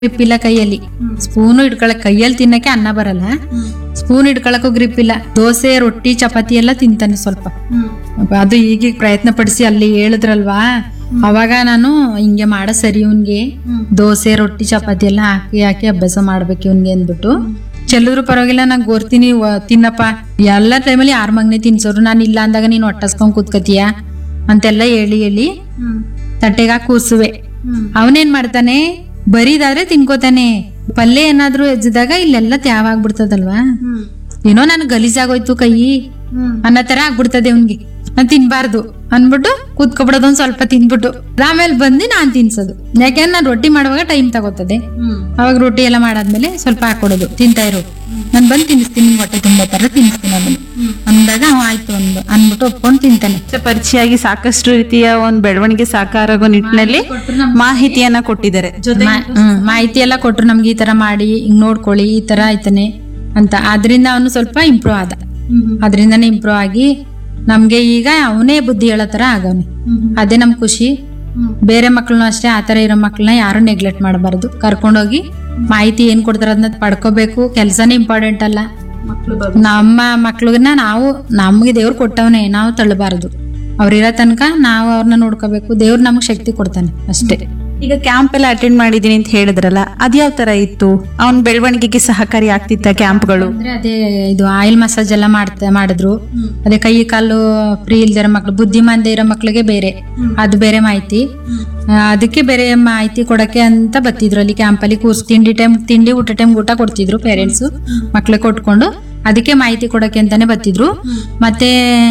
grip ಇಲ್ಲ ಕೈಯಲ್ಲಿ spoon ಇಟ್ಕೊಳಕ್ ಕೈಯಲ್ಲಿ ತಿನ್ನಕ್ಕೆ ಅನ್ನ ಬರಲ್ಲ ಸ್ಪೂನ್ ಇಟ್ಕೊಳಕ್ಕೂ ಗ್ರಿಪ್ ಇಲ್ಲ ದೋಸೆ ರೊಟ್ಟಿ ಚಪಾತಿ ಎಲ್ಲ ತಿಂತಾನೆ ಸ್ವಲ್ಪ ಅಪ್ಪ, ಅದು ಈಗೀಗ ಪ್ರಯತ್ನ ಪಡಿಸಿ ಅಲ್ಲಿ ಹೇಳಿದ್ರಲ್ವಾ ಅವಾಗ ನಾನು ಹಿಂಗೆ ಮಾಡ ಸರಿ ಇವ್ನ್ಗೆ ದೋಸೆ ರೊಟ್ಟಿ ಚಪಾತಿ ಎಲ್ಲ ಹಾಕಿ ಹಾಕಿ ಅಭ್ಯಾಸ ಮಾಡ್ಬೇಕು ಇವ್ನ್ಗೆ ಅಂದ್ಬಿಟ್ಟು ಚೆಲ್ಲಿದ್ರು ಪರವಾಗಿಲ್ಲ ನಂಗೆ ಗೊರ್ತೀನಿ ವ- ತಿನ್ನಪ್ಪ ಎಲ್ಲ ಟೈಮಲ್ಲಿ ಯಾರ ಮಗನೆ ತಿನ್ಸೋರು ನಾನು ಇಲ್ಲ ಅಂದಾಗ ನೀನು ಹೊಟ್ಟಸ್ಕೊಂಡ್ ಕೂತ್ಕತೀಯ ಅಂತೆಲ್ಲ ಹೇಳಿ ಹೇಳಿ ತಟ್ಟೆಗೆ ಹಾಕಿ ಕೂರ್ಸುವೆ ಅವನೇನ್ ಮಾಡ್ತಾನೆ ಬರೀದಾದ್ರೆ ತಿನ್ಕೋತಾನೆ ಪಲ್ಯ ಏನಾದ್ರೂ ಎಜ್ಜಿದಾಗ ಇಲ್ಲೆಲ್ಲ ತ್ಯಾವ ಆಗ್ಬಿಡ್ತದಲ್ವಾ ಏನೋ ನನ್ ಗಲೀಜಾಗೋಯ್ತು ಕೈ ಅನ್ನೋ ತರ ಆಗ್ಬಿಡ್ತದೆ ಅವ್ನ್ಗೆ ನಾನ್ ತಿನ್ಬಾರ್ದು ಅನ್ಬಿಟ್ಟು ಕೂತ್ಕೊಬಿಡೋದು ಒಂದ್ ಸ್ವಲ್ಪ ತಿನ್ಬಿಟ್ಟು ಆಮೇಲೆ ಬಂದು ನಾನ್ ತಿನ್ಸೋದು ಯಾಕೆಂದ್ರೆ ನಾನ್ ರೊಟ್ಟಿ ಮಾಡುವಾಗ ಟೈಮ್ ತಗೋತದೆ ಅವಾಗ ರೊಟ್ಟಿ ಎಲ್ಲ ಮಾಡಾದ್ಮೇಲೆ ಸ್ವಲ್ಪ ಹಾಕೊಡೋದು ತಿಂತಾ ಇರು ನಾನ್ ಬಂದ್ ತಿನ್ನಿಸ್ತೀನಿ ನಿಂಗ್ ಹೊಟ್ಟೆ ತುಂಬೋ ತರ ತಿನ್ನಿಸ್ತೀನಿ ಅದನ್ನ ಅಂದಾಗ ಅವ ಆಯ್ತು ಅಂದು ಅನ್ಬಿಟ್ಟು ಒಪ್ಕೊಂಡು ತಿಂತಾನೆ ಪರಿಚಯಾಗಿ ಸಾಕಷ್ಟು ರೀತಿಯ ಒಂದು ಬೆಳವಣಿಗೆ ಸಾಕಾರ ಆಗೋ ನಿಟ್ಟಿನಲ್ಲಿ ಮಾಹಿತಿಯನ್ನ ಕೊಟ್ಟಿದ್ದಾರೆ ಜೊತೆ ಮಾ- ಹ್ಮ್, ಮಾಹಿತಿ ಎಲ್ಲ ಕೊಟ್ರು ನಮ್ಗೆ ಈ ತರ ಮಾಡಿ ಹಿಂಗ್ ನೋಡ್ಕೊಳ್ಳಿ ಈ ತರ ಆಯ್ತಾನೆ ಅಂತ ಅದ್ರಿಂದ ಅವನು ಸ್ವಲ್ಪ ಇಂಪ್ರೂವ್ ಆದ ಅದರಿಂದನೇ ಇಂಪ್ರೂವ್ ಆಗಿ ನಮ್ಗೆ ಈಗ ಅವನೇ ಬುದ್ಧಿ ಹೇಳೋ ತರ ಆಗವನೆ ಅದೇ ನಮ್ ಖುಷಿ ಬೇರೆ ಮಕ್ಳನ್ನೂ ಅಷ್ಟೇ ಆತರ ಇರೋ ಮಕ್ಳನ್ನ ಯಾರು ನೆಗ್ಲೆಕ್ಟ್ ಮಾಡಬಾರ್ದು ಕರ್ಕೊಂಡೋಗಿ ಮಾಹಿತಿ ಏನ್ ಕೊಡ್ತಾರ ಅದನ್ನ ಪಡ್ಕೋಬೇಕು ಕೆಲ್ಸನೇ ಇಂಪಾರ್ಟೆಂಟ್ ಅಲ್ಲ ನಮ್ಮ ಮಕ್ಳನ್ನ ನಾವು ನಮ್ಗೆ ದೇವ್ರು ಕೊಟ್ಟವನೇ ನಾವು ತಳ್ಳಬಾರದು ಅವ್ರಿರೋ ತನಕ ನಾವು ಅವ್ರನ್ನ ನೋಡ್ಕೋಬೇಕು ದೇವ್ರು ನಮ್ಗೆ ಶಕ್ತಿ ಕೊಡ್ತಾನೆ ಅಷ್ಟೇ ಈಗ ಕ್ಯಾಂಪ್ ಎಲ್ಲ ಅಟೆಂಡ್ ಮಾಡಿದೀನಿ ಅಂತ ಹೇಳಿದ್ರಲ್ಲ ಅದ್ಯಾವ ತರ ಇತ್ತು ಅವನ ಬೆಳವಣಿಗೆಗೆ ಸಹಕಾರಿ ಆಗ್ತಿತ್ತ ಕ್ಯಾಂಪ್ಗಳು ಅಂದ್ರೆ ಅದೇ ಇದು ಆಯಿಲ್ ಮಸಾಜ್ ಎಲ್ಲ ಮಾಡ್ತಾ ಮಾಡಿದ್ರು ಅದೇ ಕೈ ಕಾಲು ಫ್ರೀ ಇಲ್ದಿರೋ ಮಕ್ಳು ಬುದ್ಧಿಮಾಂದ ಇರೋ ಮಕ್ಳಿಗೆ ಬೇರೆ ಅದು ಬೇರೆ ಮಾಹಿತಿ ಆ, ಅದಕ್ಕೆ ಬೇರೆ ಮಾಹಿತಿ ಕೊಡಕ್ಕೆ ಅಂತ ಬತ್ತಿದ್ರು ಅಲ್ಲಿ ಕ್ಯಾಂಪಲ್ಲಿ ಕೂರ್ಸ್ ತಿಂಡಿ ಟೈಮ್ ತಿಂಡಿ ಊಟ ಟೈಮ್ ಊಟ ಕೊಡ್ತಿದ್ರು ಪೇರೆಂಟ್ಸ್ ಮಕ್ಳಿಗೆ ಕೊಟ್ಕೊಂಡು ಅದಕ್ಕೆ ಮಾಹಿತಿ ಕೊಡಕ್ಕೆ ಅಂತಾನೆ ಬತ್ತಿದ್ರು ಮತ್ತೆ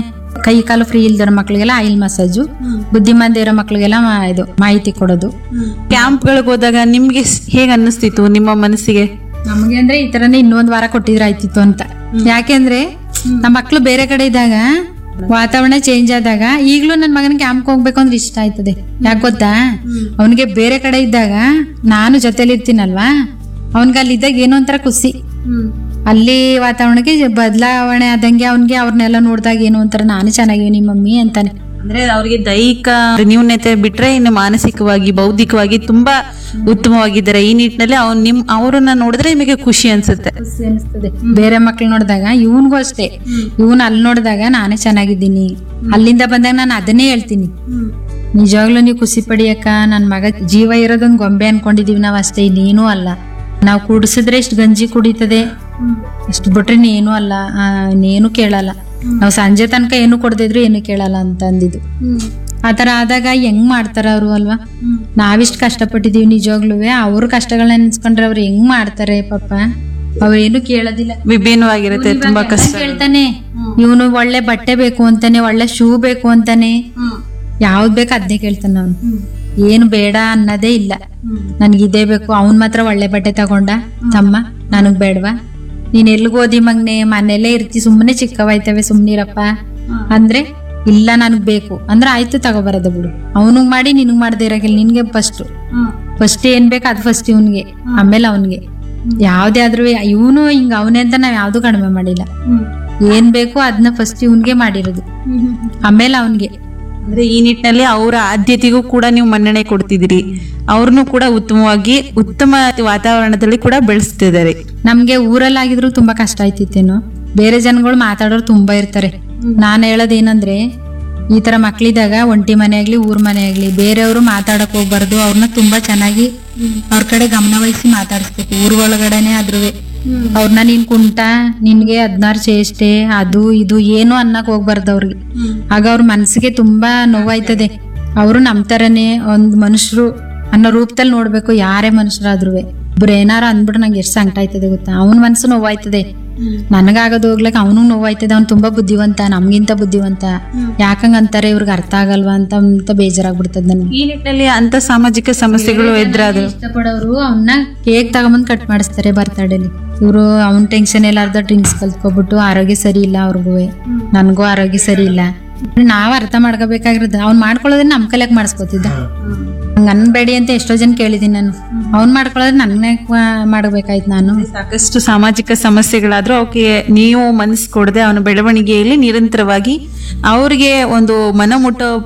ಕೈ ಕಾಲು ಫ್ರೀ ಇಲ್ದಿರೋ ಮಕ್ಳಿಗೆಲ್ಲ ಆಯಿಲ್ ಮಸಾಜು ಬುದ್ಧಿಮಾಂದ ಇರೋ ಮಕ್ಳಿಗೆಲ್ಲ ಮಾ- ಇದು ಮಾಹಿತಿ ಕೊಡೋದು ಕ್ಯಾಂಪ್ಗಳಿಗೆ ಹೋದಾಗ ನಿಮ್ಗೆ ಸ್- ಹೇಗ್ ಅನ್ನಿಸ್ತಿತ್ತು ನಿಮ್ಮ ಮನಸ್ಸಿಗೆ ನಮಗೆ ಅಂದ್ರೆ ಈ ತರನೇ ಇನ್ನೊಂದ್ ವಾರ ಕೊಟ್ಟಿದ್ರೆ ಆಯ್ತಿತ್ತು ಅಂತ ಯಾಕೆಂದ್ರೆ ನಮ್ಮ ಮಕ್ಳು ಬೇರೆ ಕಡೆ ಇದ್ದಾಗ ವಾತಾವರಣ ಚೇಂಜ್ ಆದಾಗ ಈಗ್ಲೂ ನನ್ ಮಗನ ಕ್ಯಾಂಪ್ ಹೋಗ್ಬೇಕು ಅಂದ್ರೆ ಇಷ್ಟ ಆಯ್ತದೆ ಯಾಕೆ ಗೊತ್ತಾ ಅವನಿಗೆ ಬೇರೆ ಕಡೆ ಇದ್ದಾಗ ನಾನು ಜೊತೆಲಿ ಇರ್ತೀನಲ್ವಾ ಅವನ್ಗೆ ಅಲ್ಲಿ ಇದ್ದಾಗ ಏನೋ ಒಂಥರ ಖುಷಿ ಅಲ್ಲಿ ವಾತಾವರಣಕ್ಕೆ ಬದಲಾವಣೆ ಆದಂಗೆ ಅವನ್ಗೆ ಅವ್ರನ್ನೆಲ್ಲ ನೋಡಿದಾಗ ಏನೋ ಒಂಥರ ನಾನು ಚೆನ್ನಾಗಿವ್ನಿ ಮಮ್ಮಿ ಅಂತಾನೆ ಅಂದ್ರೆ ಅವರಿಗೆ ದೈಹಿಕ ನ್ಯೂನ್ಯತೆ ಬಿಟ್ರೆ ಇನ್ನು ಮಾನಸಿಕವಾಗಿ ಬೌದ್ಧಿಕವಾಗಿ ತುಂಬಾ ಉತ್ತಮವಾಗಿದ್ದಾರೆ ಈ ನಿಟ್ಟಿನಲ್ಲಿ ಅವ್ನು ನಿಮ್ ಅವರನ್ನ ನೋಡಿದ್ರೆ ನಿಮಗೆ ಖುಷಿ ಅನ್ಸುತ್ತೆ ಖುಷಿ ಅನಿಸ್ತದೆ ಬೇರೆ ಮಕ್ಳು ನೋಡಿದಾಗ ಇವನ್ಗೂ ಅಷ್ಟೇ ಇವನ್ ಅಲ್ಲಿ ನೋಡಿದಾಗ ನಾನೇ ಚೆನ್ನಾಗಿದ್ದೀನಿ ಅಲ್ಲಿಂದ ಬಂದಾಗ ನಾನು ಅದನ್ನೇ ಹೇಳ್ತೀನಿ ನಿಜವಾಗ್ಲೂ ನೀವು ಖುಷಿ ಪಡಿಯಕ್ಕ ನನ್ ಮಗ ಜೀವ ಇರೋದೊಂದು ಗೊಂಬೆ ಅನ್ಕೊಂಡಿದೀವಿ ನಾವ್ ಅಷ್ಟೇ ಇನ್ನೇನೂ ಅಲ್ಲ ನಾವು ಕುಡಿಸಿದ್ರೆ ಇಷ್ಟು ಗಂಜಿ ಕುಡಿತದೆ ಇಷ್ಟು ಬಿಟ್ರೆ ನೀನು ಅಲ್ಲ ಆ, ಇನ್ನೇನು ಕೇಳಲ್ಲ ನಾವು ಸಂಜೆ ತನಕ ಏನು ಕೊಡದಿದ್ರು ಏನು ಕೇಳಲ್ಲ ಅಂತ ಅಂದಿದ್ದು ಆತರ ಆದಾಗ ಹೆಂಗ್ ಮಾಡ್ತಾರ ಅವರು ಅಲ್ವಾ ನಾವಿಷ್ಟು ಕಷ್ಟಪಟ್ಟಿದೀವಿ ನಿಜವಾಗ್ಲೂ ಅವ್ರ ಕಷ್ಟಗಳನ್ನ ನೆನ್ಸ್ಕೊಂಡ್ರೆ ಅವ್ರು ಹೆಂಗ್ ಮಾಡ್ತಾರೆ ಪಾಪ ಅವ್ರೇನು ಕೇಳೋದಿಲ್ಲ ವಿಭಿನ್ನವಾಗಿರುತ್ತೆ ತುಂಬಾ ಕಷ್ಟ ಕೇಳ್ತಾನೆ ಇವನು ಒಳ್ಳೆ ಬಟ್ಟೆ ಬೇಕು ಅಂತಾನೆ ಒಳ್ಳೆ ಶೂ ಬೇಕು ಅಂತಾನೆ ಯಾವ್ದ್ ಬೇಕು ಅದ್ನೇ ಕೇಳ್ತಾನೆ ಅವನು ಏನು ಬೇಡ ಅನ್ನೋದೇ ಇಲ್ಲ ನನ್ಗೆ ಇದೇ ಬೇಕು ಅವನ್ ಮಾತ್ರ ಒಳ್ಳೆ ಬಟ್ಟೆ ತಗೊಂಡ ತಮ್ಮ ನನಗ್ ಬೇಡವಾ ನೀನ್ ಎಲ್ಗ್ ಓದಿ ಮಗ್ನೆ ಮನೆಯಲ್ಲೇ ಇರ್ತಿ ಸುಮ್ಮನೆ ಚಿಕ್ಕವಾಯ್ತವೆ ಸುಮ್ನಿರಪ್ಪ ಅಂದ್ರೆ ಇಲ್ಲ ನನಗ್ ಬೇಕು ಅಂದ್ರೆ ಆಯ್ತು ತಗೋಬರೋದು ಬಿಡು ಅವನಿಗ್ ಮಾಡಿ ನಿನಗ್ ಮಾಡದೇ ಇರಾಗಿಲ್ಲ ನಿನ್ಗೆ ಫಸ್ಟ್ ಫಸ್ಟ್ ಏನ್ ಬೇಕು ಅದು ಫಸ್ಟ್ ಇವನ್ಗೆ ಆಮೇಲೆ ಅವನ್ಗೆ ಯಾವ್ದೇ ಆದ್ರೂ ಇವನು ಹಿಂಗ ಅವನೇ ಅಂತ ನಾವ್ ಯಾವ್ದು ಕಡಿಮೆ ಮಾಡಿಲ್ಲ ಏನ್ ಬೇಕು ಅದನ್ನ ಫಸ್ಟ್ ಇವನ್ಗೆ ಮಾಡಿರೋದು ಆಮೇಲೆ ಅವನ್ಗೆ ಅಂದ್ರೆ ಈ ನಿಟ್ಟಿನಲ್ಲಿ ಅವರ ಆದ್ಯತೆಗೂ ಕೂಡ ನೀವು ಮನ್ನಣೆ ಕೊಡ್ತಿದ್ದೀರಿ ಅವ್ರನ್ನು ಕೂಡ ಉತ್ತಮವಾಗಿ ಉತ್ತಮ ವಾತಾವರಣದಲ್ಲಿ ಕೂಡ ಬೆಳೆಸ್ತಿದ್ದಾರೆ ನಮ್ಗೆ ಊರಲ್ಲಾಗಿದ್ರು ತುಂಬಾ ಕಷ್ಟ ಆಯ್ತಿತ್ತೇನೋ ಬೇರೆ ಜನಗಳು ಮಾತಾಡೋರು ತುಂಬಾ ಇರ್ತಾರೆ ನಾನ್ ಹೇಳೋದೇನಂದ್ರೆ ಈ ತರ ಮಕ್ಳಿದಾಗ ಒಂಟಿ ಮನೆ ಆಗ್ಲಿ ಊರ್ ಮನೆ ಆಗ್ಲಿ ಬೇರೆಯವರು ಮಾತಾಡಕ್ ಹೋಗ್ಬಾರ್ದು ಅವ್ರನ್ನ ತುಂಬಾ ಚೆನ್ನಾಗಿ ಅವ್ರ ಕಡೆ ಗಮನ ವಹಿಸಿ ಮಾತಾಡಿಸ್ಬೇಕು ಊರ್ ಒಳಗಡೆನೆ ಆದ್ರುವೆ ಅವ್ರನ್ನ ನೀನ್ ಕುಂಟ ನಿನ್ಗೆ ಹದ್ನಾರು ಚೇಷ್ಟೆ ಅದು ಇದು ಏನು ಅನ್ನಕ್ ಹೋಗ್ಬಾರ್ದು ಅವ್ರಿಗೆ ಆಗ ಅವ್ರ ಮನ್ಸಿಗೆ ತುಂಬಾ ನೋವಾಯ್ತದೆ ಅವರು ನಮ್ ತರನೇ ಒಂದ್ ಮನುಷ್ಯರು ಅನ್ನೋ ರೂಪದಲ್ಲಿ ನೋಡ್ಬೇಕು ಯಾರೇ ಮನುಷ್ಯರಾದ್ರುವೆ ಒಬ್ರು ಏನಾರ ಅಂದ್ಬಿಟ್ರೆ ನಂಗೆ ಎಷ್ಟು ಸಂಕಟ ಆಯ್ತದೆ ಗೊತ್ತಾ ಅವನ ಮನ್ಸು ನೋವಾಯ್ತದೆ ನನಗಾಗೋದು ಹೋಗ್ಲಕ್ ಅವನು ನೋವಾಯ್ತದೆ ಅವ್ನು ತುಂಬಾ ಬುದ್ಧಿವಂತ ನಮ್ಗಿಂತ ಬುದ್ಧಿವಂತ ಯಾಕಂಗ ಅಂತಾರೆ ಇವ್ರಿಗೆ ಅರ್ಥ ಆಗಲ್ವಾ ಅಂತ ಅಂತ ಬೇಜಾರಾಗ್ಬಿಡ್ತದೆ ನನ್ಗೆ ಈ ನಿಟ್ಟಿನಲ್ಲಿ ಅಂತ ಸಾಮಾಜಿಕ ಸಮಸ್ಯೆಗಳು ಎದುರಾದ್ರು ಇಷ್ಟಪಡೋರು ಅವನ್ನ ಕೇಕ್ ತಗೊಂಬಂದ್ ಕಟ್ ಮಾಡಿಸ್ತಾರೆ ಬರ್ತಡೇಲಿ ಇವರು ಅವ್ನ ಟೆನ್ಷನ್ ಎಲ್ಲ ಅರ್ಧ ಡ್ರಿಂಕ್ಸ್ ಕಲ್ತ್ಕೊಬಿಟ್ಟು ಆರೋಗ್ಯ ಸರಿ ಇಲ್ಲ ಅವ್ರಿಗೂ ನನ್ಗೂ ಆರೋಗ್ಯ ಸರಿ ಇಲ್ಲ ನಾವ್ ಅರ್ಥ ಮಾಡ್ಕೋಬೇಕಾಗಿರೋದು ಅವ್ನ್ ಮಾಡ್ಕೊಳ್ಳೋದ್ರೆ ನಮ್ ಕಲೆಕ್ ಮಾಡಿಸ್ಕೊತಿದ್ದ ಹಂಗ ಅನ್ಬೇಡಿ ಅಂತ ಎಷ್ಟೋ ಜನ ಕೇಳಿದೀನಿ ನಾನು ಅವ್ನ್ ಮಾಡ್ಕೊಳ್ಳೋದ್ರೆ ನನ್ನೇ ಮಾಡ್ಬೇಕಾಯ್ತು ನಾನು ಸಾಕಷ್ಟು ಸಾಮಾಜಿಕ ಸಮಸ್ಯೆಗಳಾದ್ರೂ ಅವಕ್ಕೆ ನೀವು ಮನಸ್ಸು ಕೊಡದೆ ಅವನ ಬೆಳವಣಿಗೆಯಲ್ಲಿ ನಿರಂತರವಾಗಿ ಅವ್ರಿಗೆ ಒಂದು ಮನಮುಟ್ಟ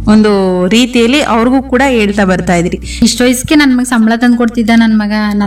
ಒಂದು ರೀತಿಯಲ್ಲಿ ಅವ್ರಿಗೂ ಕೂಡ ಹೇಳ್ತಾ ಬರ್ತಾ ಇದ್ರಿ ಇಷ್ಟ ವಯಸ್ಸಿಗೆ ನನ್ ಮಗ ಸಂಬಳ ತಂದು ಕೊಡ್ತಿದ್ದ ನನ್ ಮಗ